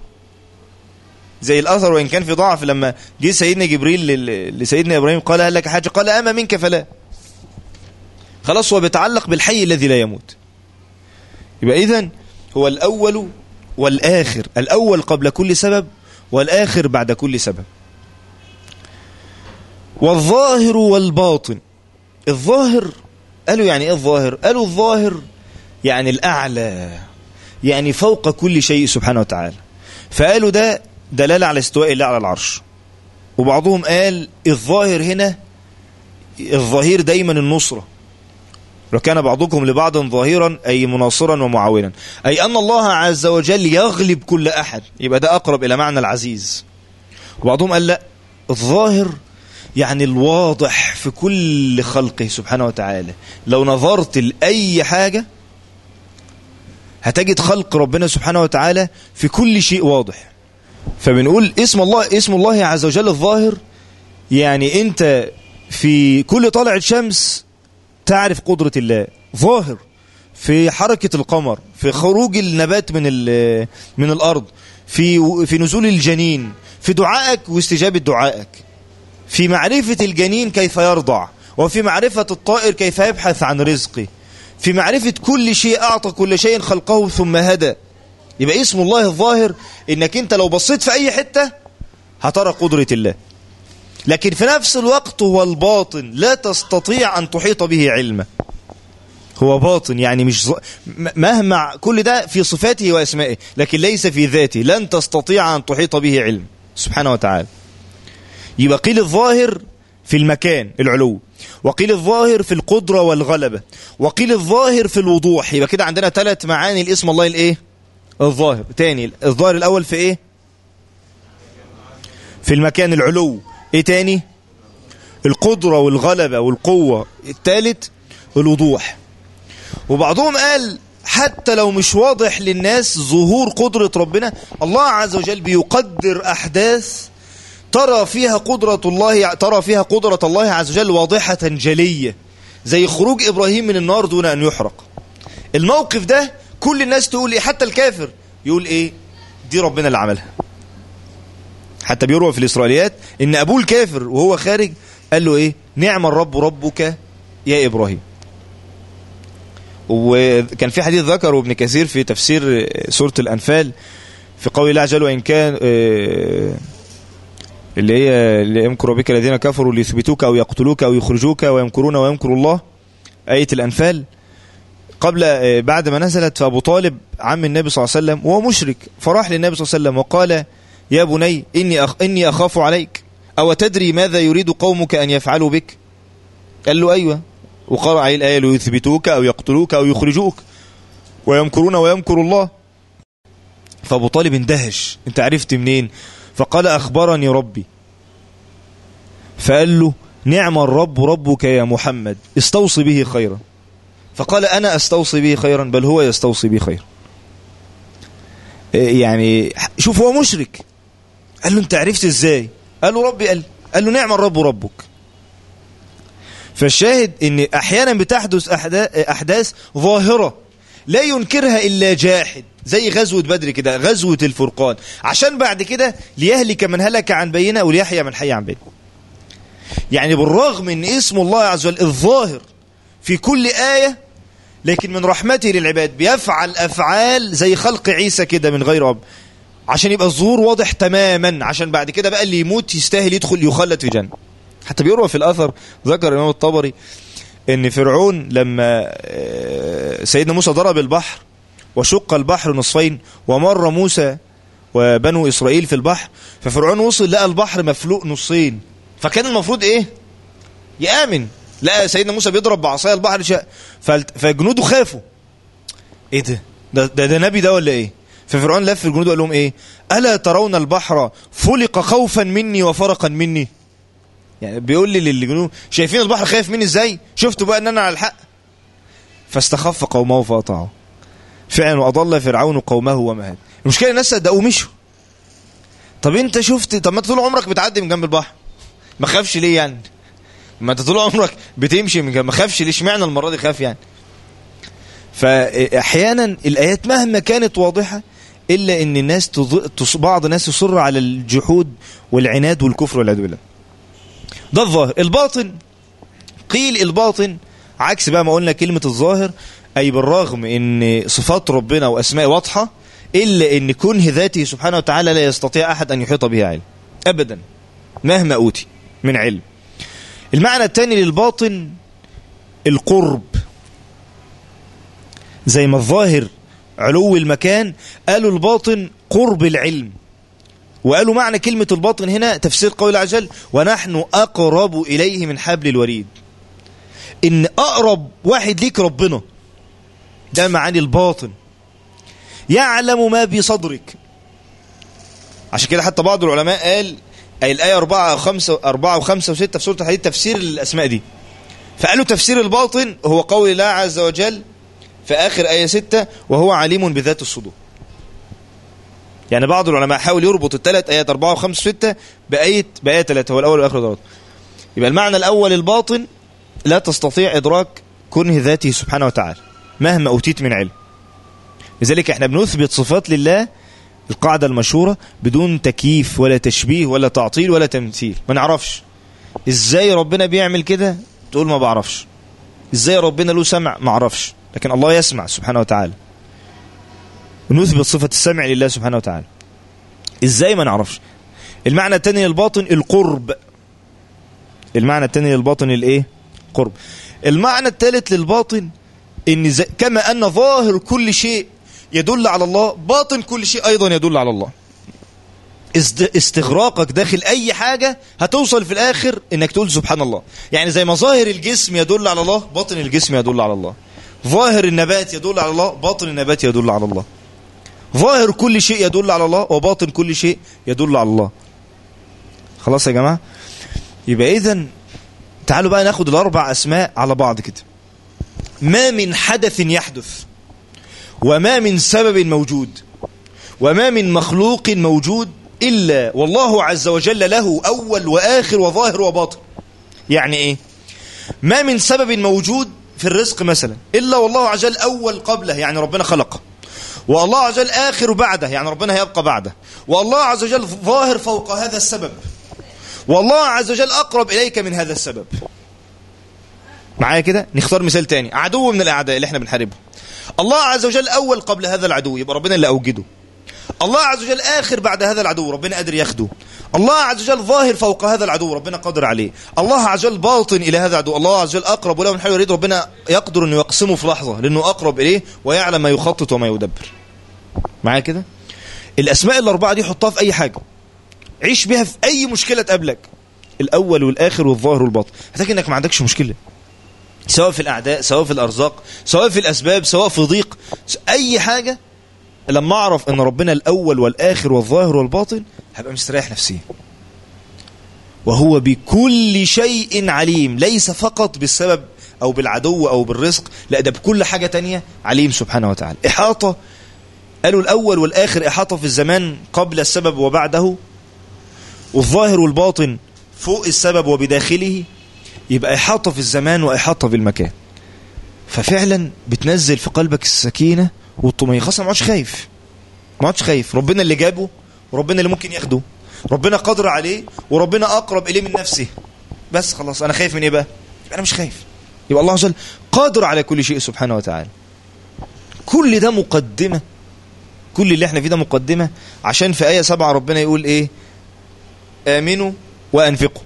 Speaker 3: زي الأثر وإن كان في ضعف لما جه سيدنا جبريل لل- لسيدنا إبراهيم قال هل لك حاجة قال أما منك فلا خلاص هو بيتعلق بالحي الذي لا يموت يبقى إذن هو الأول والآخر الأول قبل كل سبب والآخر بعد كل سبب والظاهر والباطن الظاهر قالوا يعني ايه الظاهر قالوا الظاهر يعني الأعلى يعني فوق كل شيء سبحانه وتعالى فقالوا ده دلالة على استواء الله على العرش وبعضهم قال الظاهر هنا الظهير دايما النصرة وكان بعضكم لبعض ظاهرا أي مناصرا ومعاونا أي أن الله عز وجل يغلب كل أحد يبقى ده أقرب إلى معنى العزيز وبعضهم قال لا الظاهر يعني الواضح في كل خلقه سبحانه وتعالى لو نظرت لأي حاجة هتجد خلق ربنا سبحانه وتعالى في كل شيء واضح فبنقول اسم الله اسم الله عز وجل الظاهر يعني انت في كل طلعة شمس تعرف قدرة الله ظاهر في حركة القمر في خروج النبات من ال- من الأرض في في نزول الجنين في دعائك واستجابة دعائك في معرفة الجنين كيف يرضع وفي معرفة الطائر كيف يبحث عن رزقه في معرفة كل شيء أعطى كل شيء خلقه ثم هدى يبقى اسم الله الظاهر إنك أنت لو بصيت في أي حتة هترى قدرة الله لكن في نفس الوقت هو الباطن لا تستطيع أن تحيط به علما هو باطن يعني مش ظ... م- مهما كل ده في صفاته وأسمائه لكن ليس في ذاته لن تستطيع أن تحيط به علم سبحانه وتعالى يبقى قيل الظاهر في المكان العلو وقيل الظاهر في القدرة والغلبة وقيل الظاهر في الوضوح يبقى كده عندنا ثلاث معاني الاسم الله الايه الظاهر تاني الظاهر الاول في ايه في المكان العلو ايه تاني القدرة والغلبة والقوة الثالث الوضوح وبعضهم قال حتى لو مش واضح للناس ظهور قدرة ربنا الله عز وجل بيقدر أحداث ترى فيها قدرة الله ترى فيها قدرة الله عز وجل واضحة جلية زي خروج إبراهيم من النار دون أن يحرق الموقف ده كل الناس تقول إيه حتى الكافر يقول إيه دي ربنا اللي عملها حتى بيروى في الإسرائيليات إن أبوه الكافر وهو خارج قال له إيه نعم الرب ربك يا إبراهيم وكان في حديث ذكره ابن كثير في تفسير سورة الأنفال في قول الله عز وجل وإن كان آه، اللي هي اللي يمكر بك الذين كفروا ليثبتوك أو يقتلوك أو يخرجوك ويمكرون ويمكر الله آية الأنفال قبل آه، بعد ما نزلت فأبو طالب عم النبي صلى الله عليه وسلم وهو مشرك فراح للنبي صلى الله عليه وسلم وقال يا بني إني أخ إني أخاف عليك أو تدري ماذا يريد قومك أن يفعلوا بك قال له أيوة وقرأ عليه الآية ليثبتوك أو يقتلوك أو يخرجوك ويمكرون ويمكر الله فأبو طالب اندهش انت عرفت منين فقال أخبرني ربي فقال له نعم الرب ربك يا محمد استوصي به خيرا فقال أنا أستوصي به خيرا بل هو يستوصي به خيرا يعني شوف هو مشرك قال له انت عرفت ازاي قال له ربي قال قال له نعم الرب ربك فالشاهد ان احيانا بتحدث احداث ظاهرة لا ينكرها الا جاحد زي غزوة بدر كده غزوة الفرقان عشان بعد كده ليهلك من هلك عن بينه وليحيى من حي عن بينه يعني بالرغم ان اسم الله عز وجل الظاهر في كل آية لكن من رحمته للعباد بيفعل أفعال زي خلق عيسى كده من غير أب عشان يبقى الظهور واضح تماما عشان بعد كده بقى اللي يموت يستاهل يدخل يخلد في جنة حتى بيروى في الأثر ذكر الإمام الطبري ان فرعون لما سيدنا موسى ضرب البحر وشق البحر نصفين ومر موسى وبنو إسرائيل في البحر ففرعون وصل لقى البحر مفلوق نصين فكان المفروض ايه يآمن لقى سيدنا موسى بيضرب بعصايه البحر شا... فجنوده خافوا ايه ده ده, ده ده نبي ده ولا ايه ففرعون لف الجنود وقال لهم ايه الا ترون البحر فلق خوفا مني وفرقا مني يعني بيقول لي للجنود شايفين البحر خايف مني ازاي شفتوا بقى ان انا على الحق فاستخف قومه فاطاعوا فعلا واضل فرعون قومه وما هاد المشكله الناس صدقوا مشوا طب انت شفت طب ما انت طول عمرك بتعدي من جنب البحر ما خافش ليه يعني ما انت طول عمرك بتمشي من جنب ما خافش ليه اشمعنى المره دي خاف يعني فاحيانا الايات مهما كانت واضحه الا ان الناس تض... بعض الناس يصر على الجحود والعناد والكفر والعياذ بالله ده الظاهر الباطن قيل الباطن عكس بقى ما قلنا كلمه الظاهر اي بالرغم ان صفات ربنا واسماء واضحه الا ان كنه ذاته سبحانه وتعالى لا يستطيع احد ان يحيط به علم ابدا مهما اوتي من علم المعنى الثاني للباطن القرب زي ما الظاهر علو المكان قالوا الباطن قرب العلم وقالوا معنى كلمة الباطن هنا تفسير قول عجل ونحن أقرب إليه من حبل الوريد إن أقرب واحد ليك ربنا ده معاني الباطن يعلم ما بصدرك عشان كده حتى بعض العلماء قال أي الآية 4 و 5 4 و 5 و 6 في سورة الحديد تفسير الأسماء دي فقالوا تفسير الباطن هو قول الله عز وجل في آخر آية 6 وهو عليم بذات الصدور يعني بعض العلماء حاول يربط الثلاث آيات 4 و5 و6 بآية بآية 3 هو الأول والآخر ضرورة يبقى المعنى الأول الباطن لا تستطيع إدراك كنه ذاته سبحانه وتعالى مهما أوتيت من علم لذلك احنا بنثبت صفات لله القاعدة المشهورة بدون تكييف ولا تشبيه ولا تعطيل ولا تمثيل ما نعرفش ازاي ربنا بيعمل كده تقول ما بعرفش ازاي ربنا له سمع ما اعرفش لكن الله يسمع سبحانه وتعالى ونثبت صفة السمع لله سبحانه وتعالى ازاي ما نعرفش المعنى الثاني للباطن القرب المعنى الثاني للباطن الايه قرب المعنى الثالث للباطن ان زي كما ان ظاهر كل شيء يدل على الله باطن كل شيء ايضا يدل على الله استغراقك داخل اي حاجة هتوصل في الاخر انك تقول سبحان الله يعني زي ما ظاهر الجسم يدل على الله باطن الجسم يدل على الله ظاهر النبات يدل على الله باطن النبات يدل على الله ظاهر كل شيء يدل على الله وباطن كل شيء يدل على الله خلاص يا جماعة يبقى اذا تعالوا بقى ناخد الاربع اسماء على بعض كده ما من حدث يحدث وما من سبب موجود وما من مخلوق موجود إلا والله عز وجل له أول وآخر وظاهر وباطن يعني إيه ما من سبب موجود في الرزق مثلا إلا والله عز وجل أول قبله يعني ربنا خلقه والله عز وجل آخر بعده يعني ربنا هيبقى بعده والله عز وجل ظاهر فوق هذا السبب والله عز وجل أقرب إليك من هذا السبب معايا كده نختار مثال تاني عدو من الأعداء اللي احنا بنحاربه الله عز وجل أول قبل هذا العدو يبقى ربنا اللي أوجده الله عز وجل آخر بعد هذا العدو ربنا قادر ياخده الله عز وجل ظاهر فوق هذا العدو ربنا قادر عليه الله عز وجل باطن إلى هذا العدو الله عز وجل أقرب وله من حيث يريد ربنا يقدر أنه يقسمه في لحظة لأنه أقرب إليه ويعلم ما يخطط وما يدبر معايا كده الأسماء الأربعة دي حطها في أي حاجة عيش بها في أي مشكلة تقابلك الاول والاخر والظاهر والباطن هتلاقي انك ما عندكش مشكله سواء في الاعداء سواء في الارزاق سواء في الاسباب سواء في ضيق اي حاجه لما اعرف ان ربنا الاول والاخر والظاهر والباطن هبقى مستريح نفسيا وهو بكل شيء عليم ليس فقط بالسبب او بالعدو او بالرزق لا ده بكل حاجه تانية عليم سبحانه وتعالى احاطه قالوا الاول والاخر احاطه في الزمان قبل السبب وبعده والظاهر والباطن فوق السبب وبداخله يبقى إحاطة في الزمان وإحاطة بالمكان ففعلا بتنزل في قلبك السكينة والطمأنينة خلاص ما عادش خايف ما عادش خايف ربنا اللي جابه وربنا اللي ممكن ياخده ربنا قادر عليه وربنا أقرب إليه من نفسه بس خلاص أنا خايف من إيه بقى أنا مش خايف يبقى الله عز وجل قادر على كل شيء سبحانه وتعالى كل ده مقدمة كل اللي احنا فيه ده مقدمة عشان في آية سبعة ربنا يقول إيه آمنوا وأنفقوا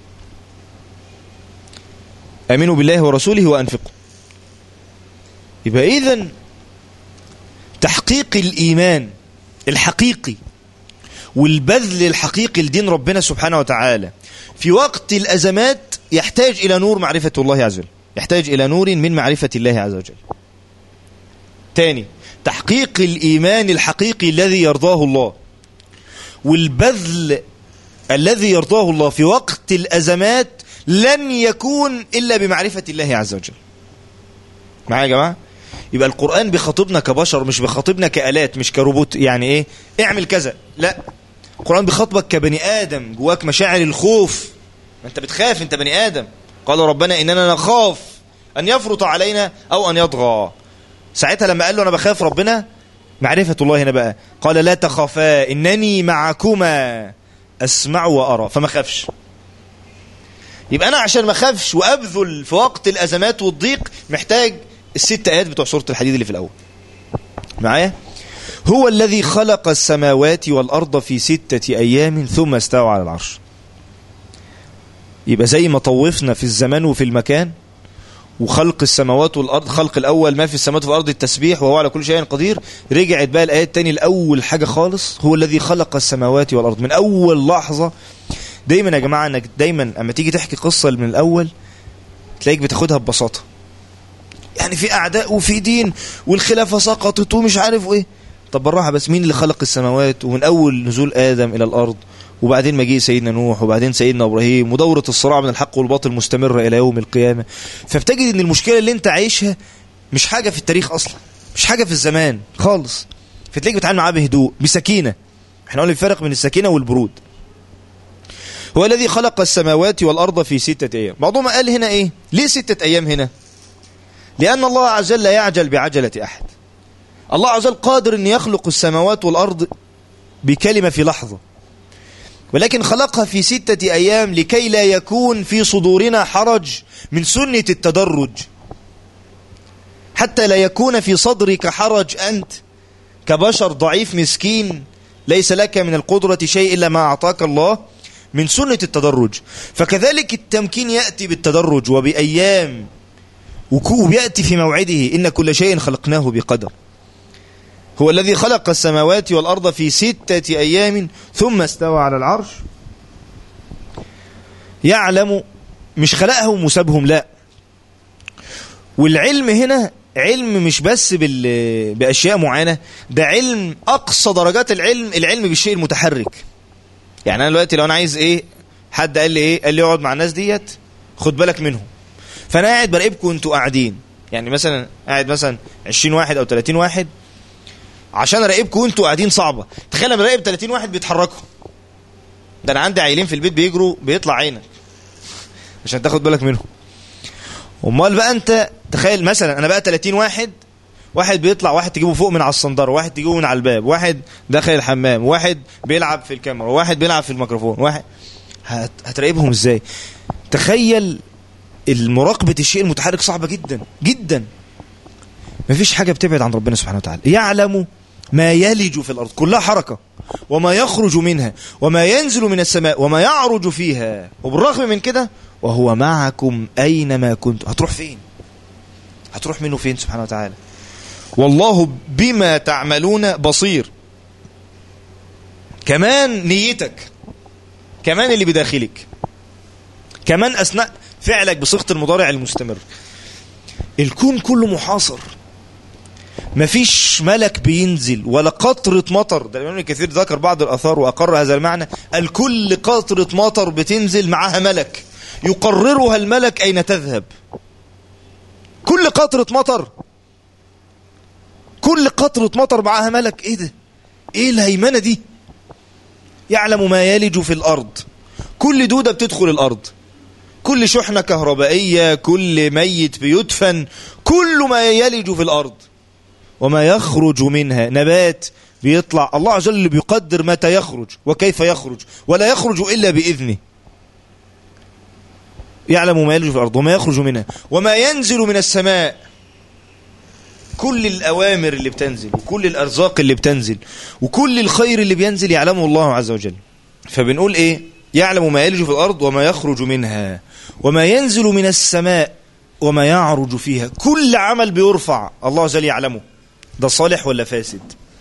Speaker 3: آمنوا بالله ورسوله وأنفقوا يبقى إذن تحقيق الإيمان الحقيقي والبذل الحقيقي لدين ربنا سبحانه وتعالى في وقت الأزمات يحتاج إلى نور معرفة الله عز وجل يحتاج إلى نور من معرفة الله عز وجل تاني تحقيق الإيمان الحقيقي الذي يرضاه الله والبذل الذي يرضاه الله في وقت الأزمات لن يكون إلا بمعرفة الله عز وجل معايا يا جماعة يبقى القرآن بيخاطبنا كبشر مش بيخاطبنا كآلات مش كروبوت يعني ايه اعمل كذا لا القرآن بيخاطبك كبني آدم جواك مشاعر الخوف ما انت بتخاف انت بني آدم قال ربنا إننا نخاف أن يفرط علينا أو أن يطغى ساعتها لما قال له أنا بخاف ربنا معرفة الله هنا بقى قال لا تخافا إنني معكما أسمع وأرى فما خافش يبقى أنا عشان ما خافش وأبذل في وقت الأزمات والضيق محتاج الست آيات بتوع سورة الحديد اللي في الأول معايا هو الذي خلق السماوات والأرض في ستة أيام ثم استوى على العرش يبقى زي ما طوفنا في الزمان وفي المكان وخلق السماوات والأرض خلق الأول ما في السماوات والأرض التسبيح وهو على كل شيء قدير رجعت بقى الآيات التاني الأول حاجة خالص هو الذي خلق السماوات والأرض من أول لحظة دايما يا جماعة انك دايما اما تيجي تحكي قصة من الأول تلاقيك بتاخدها ببساطة يعني في أعداء وفي دين والخلافة سقطت ومش عارف ايه طب بالراحة بس مين اللي خلق السماوات ومن أول نزول آدم إلى الأرض وبعدين مجيء سيدنا نوح وبعدين سيدنا إبراهيم ودورة الصراع بين الحق والباطل مستمرة إلى يوم القيامة فبتجد إن المشكلة اللي أنت عايشها مش حاجة في التاريخ أصلا مش حاجة في الزمان خالص فتلاقيك بتعامل معاه بهدوء بسكينة احنا قلنا الفرق بين السكينة والبرود هو الذي خلق السماوات والأرض في ستة أيام بعضهم قال هنا إيه ليه ستة أيام هنا لأن الله عز وجل لا يعجل بعجلة أحد الله عز وجل قادر أن يخلق السماوات والأرض بكلمة في لحظة ولكن خلقها في ستة أيام لكي لا يكون في صدورنا حرج من سنة التدرج حتى لا يكون في صدرك حرج أنت كبشر ضعيف مسكين ليس لك من القدرة شيء إلا ما أعطاك الله من سنة التدرج فكذلك التمكين يأتي بالتدرج وبأيام ويأتي في موعده إن كل شيء خلقناه بقدر هو الذي خلق السماوات والأرض في ستة أيام ثم استوى على العرش يعلم مش خلقهم وسابهم لا والعلم هنا علم مش بس بال... بأشياء معينة ده علم أقصى درجات العلم العلم بالشيء المتحرك يعني أنا دلوقتي لو أنا عايز إيه حد قال لي إيه قال لي اقعد مع الناس ديت خد بالك منهم فأنا قاعد براقبكم وأنتوا قاعدين يعني مثلا قاعد مثلا 20 واحد أو 30 واحد عشان اراقبكم وانتوا قاعدين صعبه تخيل لما اراقب 30 واحد بيتحركوا ده انا عندي عيلين في البيت بيجروا بيطلع عينك عشان تاخد بالك منهم امال بقى انت تخيل مثلا انا بقى 30 واحد واحد بيطلع واحد تجيبه فوق من على الصنداره واحد تجيبه من على الباب واحد داخل الحمام واحد بيلعب في الكاميرا واحد بيلعب في الميكروفون واحد هت... هتراقبهم ازاي تخيل المراقبه الشيء المتحرك صعبه جدا جدا مفيش حاجه بتبعد عن ربنا سبحانه وتعالى يعلم ما يلج في الأرض كلها حركة وما يخرج منها وما ينزل من السماء وما يعرج فيها وبالرغم من كده وهو معكم أينما كنتم هتروح فين هتروح منه فين سبحانه وتعالى والله بما تعملون بصير كمان نيتك كمان اللي بداخلك كمان أثناء فعلك بصيغة المضارع المستمر الكون كله محاصر مفيش ملك بينزل ولا قطرة مطر ده الإمام كثير ذكر بعض الأثار وأقر هذا المعنى الكل قطرة مطر بتنزل معها ملك يقررها الملك أين تذهب كل قطرة مطر كل قطرة مطر معها ملك ايه ده ايه الهيمنة دي يعلم ما يلج في الأرض كل دودة بتدخل الأرض كل شحنة كهربائية كل ميت بيدفن كل ما يلج في الأرض وما يخرج منها نبات بيطلع الله عز وجل بيقدر متى يخرج وكيف يخرج ولا يخرج إلا بإذنه يعلم ما يلج في الأرض وما يخرج منها وما ينزل من السماء كل الأوامر اللي بتنزل وكل الأرزاق اللي بتنزل وكل الخير اللي بينزل يعلمه الله عز وجل فبنقول إيه يعلم ما يلج في الأرض وما يخرج منها وما ينزل من السماء وما يعرج فيها كل عمل بيرفع الله عز وجل يعلمه ده صالح ولا فاسد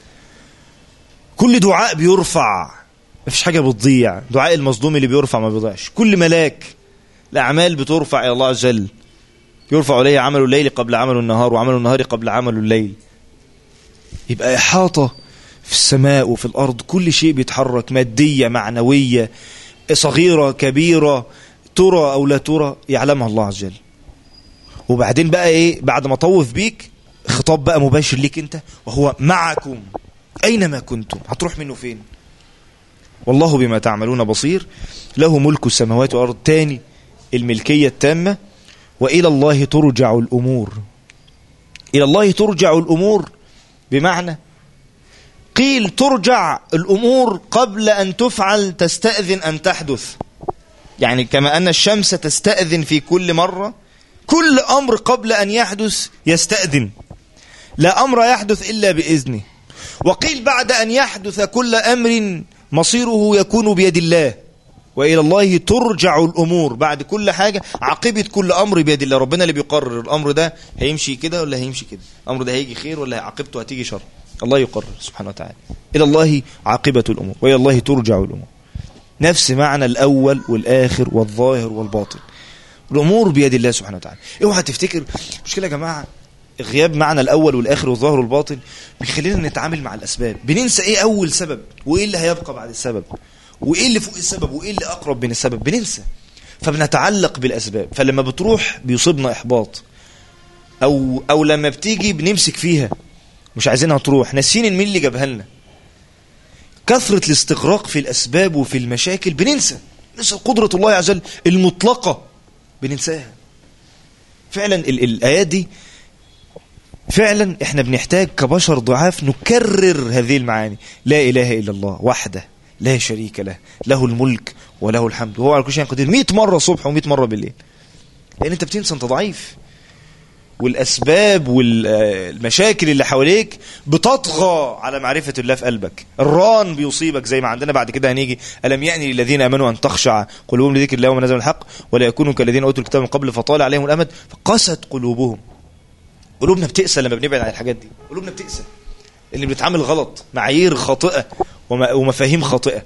Speaker 3: كل دعاء بيرفع مفيش حاجة بتضيع دعاء المظلوم اللي بيرفع ما بيضيعش كل ملاك الأعمال بترفع إلى الله عز وجل يرفع إليه عمل الليل قبل عمل النهار وعمل النهار قبل عمل الليل يبقى إحاطة في السماء وفي الأرض كل شيء بيتحرك مادية معنوية صغيرة كبيرة ترى أو لا ترى يعلمها الله عز وجل وبعدين بقى إيه بعد ما طوف بيك خطاب بقى مباشر ليك أنت وهو معكم أينما كنتم هتروح منه فين والله بما تعملون بصير له ملك السماوات والأرض تاني الملكية التامة وإلى الله ترجع الأمور إلى الله ترجع الأمور بمعنى قيل ترجع الأمور قبل أن تفعل تستأذن أن تحدث يعني كما أن الشمس تستأذن في كل مرة كل أمر قبل أن يحدث يستأذن لا أمر يحدث إلا بإذنه وقيل بعد أن يحدث كل أمر مصيره يكون بيد الله وإلى الله ترجع الأمور بعد كل حاجة عاقبة كل أمر بيد الله ربنا اللي بيقرر الأمر ده هيمشي كده ولا هيمشي كده الأمر ده هيجي خير ولا عاقبته هتيجي شر الله يقرر سبحانه وتعالى إلى الله عاقبة الأمور وإلى الله ترجع الأمور نفس معنى الأول والآخر والظاهر والباطن الأمور بيد الله سبحانه وتعالى اوعى تفتكر مشكلة يا جماعة غياب معنى الأول والآخر والظاهر والباطن بيخلينا نتعامل مع الأسباب بننسى إيه أول سبب وإيه اللي هيبقى بعد السبب وايه اللي فوق السبب وايه اللي اقرب من السبب بننسى فبنتعلق بالاسباب فلما بتروح بيصيبنا احباط او او لما بتيجي بنمسك فيها مش عايزينها تروح ناسيين مين اللي جابها لنا كثرة الاستغراق في الاسباب وفي المشاكل بننسى ننسى قدرة الله عز وجل المطلقة بننساها فعلا ال الايات دي فعلا احنا بنحتاج كبشر ضعاف نكرر هذه المعاني لا اله الا الله وحده لا شريك له له الملك وله الحمد وهو على كل شيء قدير 100 مرة الصبح و100 مرة بالليل لأن أنت بتنسى أنت ضعيف والأسباب والمشاكل اللي حواليك بتطغى على معرفة الله في قلبك الران بيصيبك زي ما عندنا بعد كده هنيجي ألم يأني للذين أمنوا أن تخشع قلوبهم لذكر الله وما نزل الحق ولا يكونوا كالذين أوتوا الكتاب من قبل فطال عليهم الأمد فقست قلوبهم قلوبنا بتقسى لما بنبعد عن الحاجات دي قلوبنا بتقسى اللي بنتعامل غلط معايير خاطئة ومفاهيم خاطئة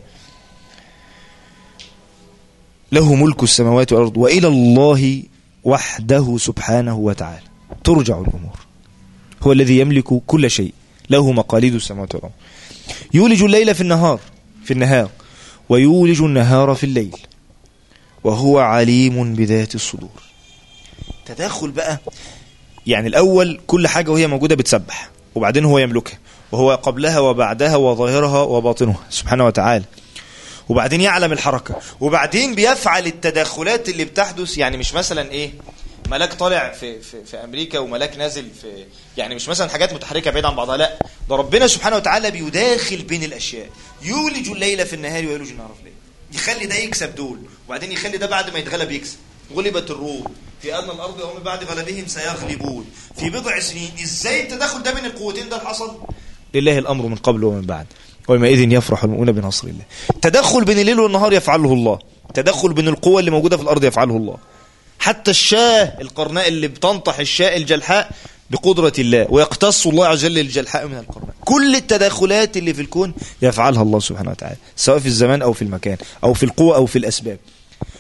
Speaker 3: له ملك السماوات والأرض وإلى الله وحده سبحانه وتعالى ترجع الأمور هو الذي يملك كل شيء له مقاليد السماوات والأرض يولج الليل في النهار في النهار ويولج النهار في الليل وهو عليم بذات الصدور تدخل بقى يعني الأول كل حاجة وهي موجودة بتسبح وبعدين هو يملكها وهو قبلها وبعدها وظاهرها وباطنها سبحانه وتعالى وبعدين يعلم الحركة وبعدين بيفعل التدخلات اللي بتحدث يعني مش مثلا ايه ملاك طالع في, في, في امريكا وملاك نازل في يعني مش مثلا حاجات متحركه بعيد عن بعضها لا ده ربنا سبحانه وتعالى بيداخل بين الاشياء يولج الليل في النهار ويولج النهار في الليل يخلي ده يكسب دول وبعدين يخلي ده بعد ما يتغلب يكسب غلبت الروم في أن الأرض وهم بعد غلبهم سيغلبون في بضع سنين إزاي التدخل ده بين القوتين ده حصل لله الأمر من قبل ومن بعد ويومئذ يفرح المؤمنون بنصر الله تدخل بين الليل والنهار يفعله الله تدخل بين القوة اللي موجودة في الأرض يفعله الله حتى الشاه القرناء اللي بتنطح الشاء الجلحاء بقدرة الله ويقتص الله عز وجل الجلحاء من القرناء كل التداخلات اللي في الكون يفعلها الله سبحانه وتعالى سواء في الزمان أو في المكان أو في القوة أو في الأسباب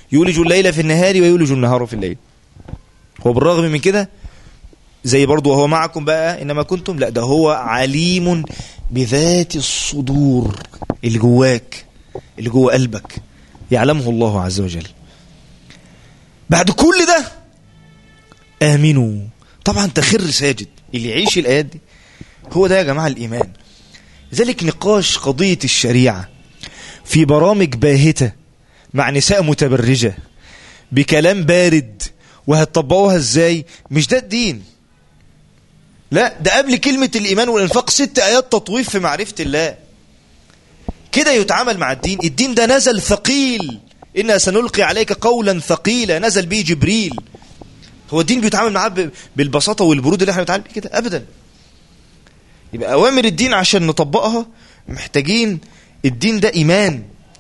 Speaker 3: يولج الليل في النهار ويولج النهار في الليل هو بالرغم من كده زي برضو وهو معكم بقى إنما كنتم لا ده هو عليم بذات الصدور اللي جواك اللي جوا قلبك يعلمه الله عز وجل بعد كل ده آمنوا طبعا تخر ساجد اللي يعيش الآيات دي هو ده يا جماعة الإيمان ذلك نقاش قضية الشريعة في برامج باهتة مع نساء متبرجة بكلام بارد وهتطبقوها ازاي مش ده الدين لا ده قبل كلمة الإيمان والإنفاق ست آيات تطويف في معرفة الله كده يتعامل مع الدين الدين ده نزل ثقيل إنا سنلقي عليك قولا ثقيلا نزل به جبريل هو الدين بيتعامل معاه ب- بالبساطة والبرود اللي احنا بنتعامل بيه كده أبدا يبقى أوامر الدين عشان نطبقها محتاجين الدين ده إيمان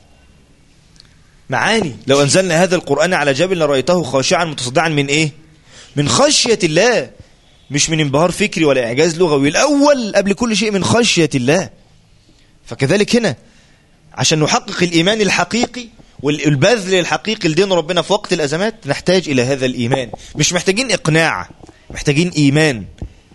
Speaker 3: معاني لو أنزلنا هذا القرآن على جبل لرأيته خاشعا متصدعا من إيه من خشية الله مش من انبهار فكري ولا إعجاز لغوي الأول قبل كل شيء من خشية الله فكذلك هنا عشان نحقق الإيمان الحقيقي والبذل الحقيقي لدين ربنا في وقت الأزمات نحتاج إلى هذا الإيمان مش محتاجين إقناع محتاجين إيمان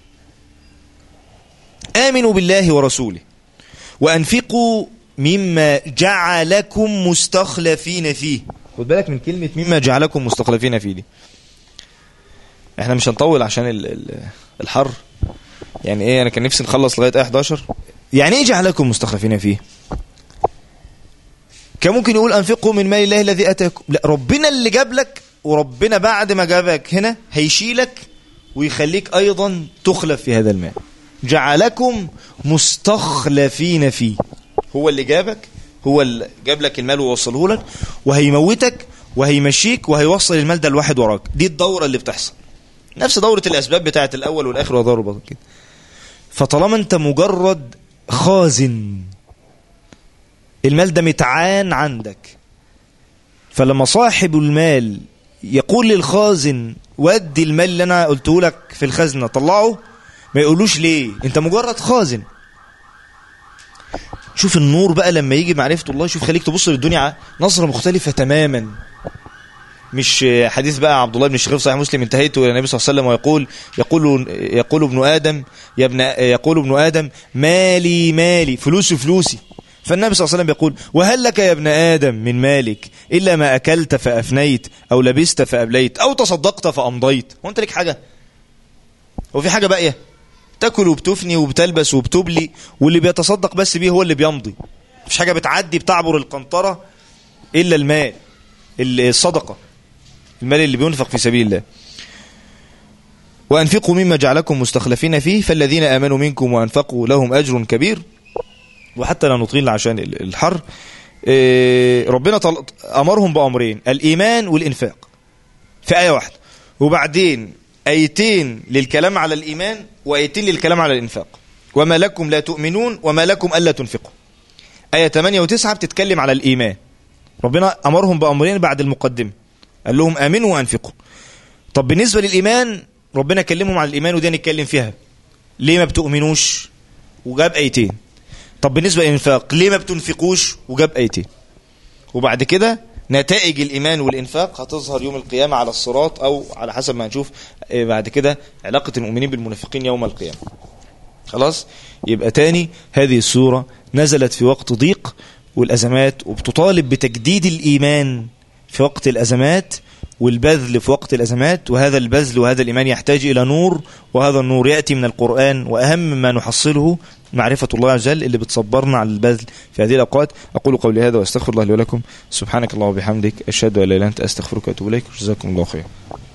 Speaker 3: آمنوا بالله ورسوله وأنفقوا مما جعلكم مستخلفين فيه خد بالك من كلمة مما جعلكم مستخلفين فيه دي احنا مش هنطول عشان ال- ال- الحر يعني ايه انا كان نفسي نخلص لغايه ايه 11 يعني ايه جعلكم مستخلفين فيه كان ممكن يقول انفقوا من مال الله الذي اتاكم لا ربنا اللي جاب لك وربنا بعد ما جابك هنا هيشيلك ويخليك ايضا تخلف في هذا المال جعلكم مستخلفين فيه هو اللي جابك هو اللي جاب لك المال ووصله لك وهيموتك وهيمشيك وهيوصل المال ده لواحد وراك دي الدورة اللي بتحصل نفس دورة الأسباب بتاعت الأول والآخر ودور الباطن كده فطالما أنت مجرد خازن المال ده متعان عندك فلما صاحب المال يقول للخازن ودي المال اللي أنا قلته لك في الخزنة طلعه ما يقولوش ليه أنت مجرد خازن شوف النور بقى لما يجي معرفة الله شوف خليك تبص للدنيا نظرة مختلفة تماما مش حديث بقى عبد الله بن الشيخ صحيح مسلم انتهيت الى النبي صلى الله عليه وسلم ويقول يقول يقول ابن ادم يا ابن يقول ابن ادم مالي مالي فلوسي فلوسي فالنبي صلى الله عليه وسلم يقول وهل لك يا ابن ادم من مالك الا ما اكلت فافنيت او لبست فابليت او تصدقت فامضيت هو انت لك حاجه هو في حاجه باقيه تاكل وبتفني وبتلبس وبتبلي واللي بيتصدق بس بيه هو اللي بيمضي مفيش حاجه بتعدي بتعبر القنطره الا المال الصدقه المال اللي بينفق في سبيل الله وأنفقوا مما جعلكم مستخلفين فيه فالذين آمنوا منكم وأنفقوا لهم أجر كبير وحتى لا نطيل عشان الحر ربنا أمرهم بأمرين الإيمان والإنفاق في آية واحدة وبعدين آيتين للكلام على الإيمان وآيتين للكلام على الإنفاق وما لكم لا تؤمنون وما لكم ألا تنفقوا آية 8 و9 بتتكلم على الإيمان ربنا أمرهم بأمرين بعد المقدمة قال لهم آمنوا وأنفقوا طب بالنسبة للإيمان ربنا كلمهم عن الإيمان ودي نتكلم فيها ليه ما بتؤمنوش وجاب آيتين طب بالنسبة للإنفاق ليه ما بتنفقوش وجاب آيتين وبعد كده نتائج الإيمان والإنفاق هتظهر يوم القيامة على الصراط أو على حسب ما نشوف بعد كده علاقة المؤمنين بالمنافقين يوم القيامة خلاص يبقى تاني هذه السورة نزلت في وقت ضيق والأزمات وبتطالب بتجديد الإيمان في وقت الأزمات والبذل في وقت الأزمات وهذا البذل وهذا الإيمان يحتاج إلى نور وهذا النور يأتي من القرآن وأهم ما نحصله معرفة الله عز وجل اللي بتصبرنا على البذل في هذه الأوقات أقول قولي هذا وأستغفر الله لي ولكم سبحانك الله وبحمدك أشهد أن لا إله إلا أنت أستغفرك وأتوب إليك جزاكم الله خير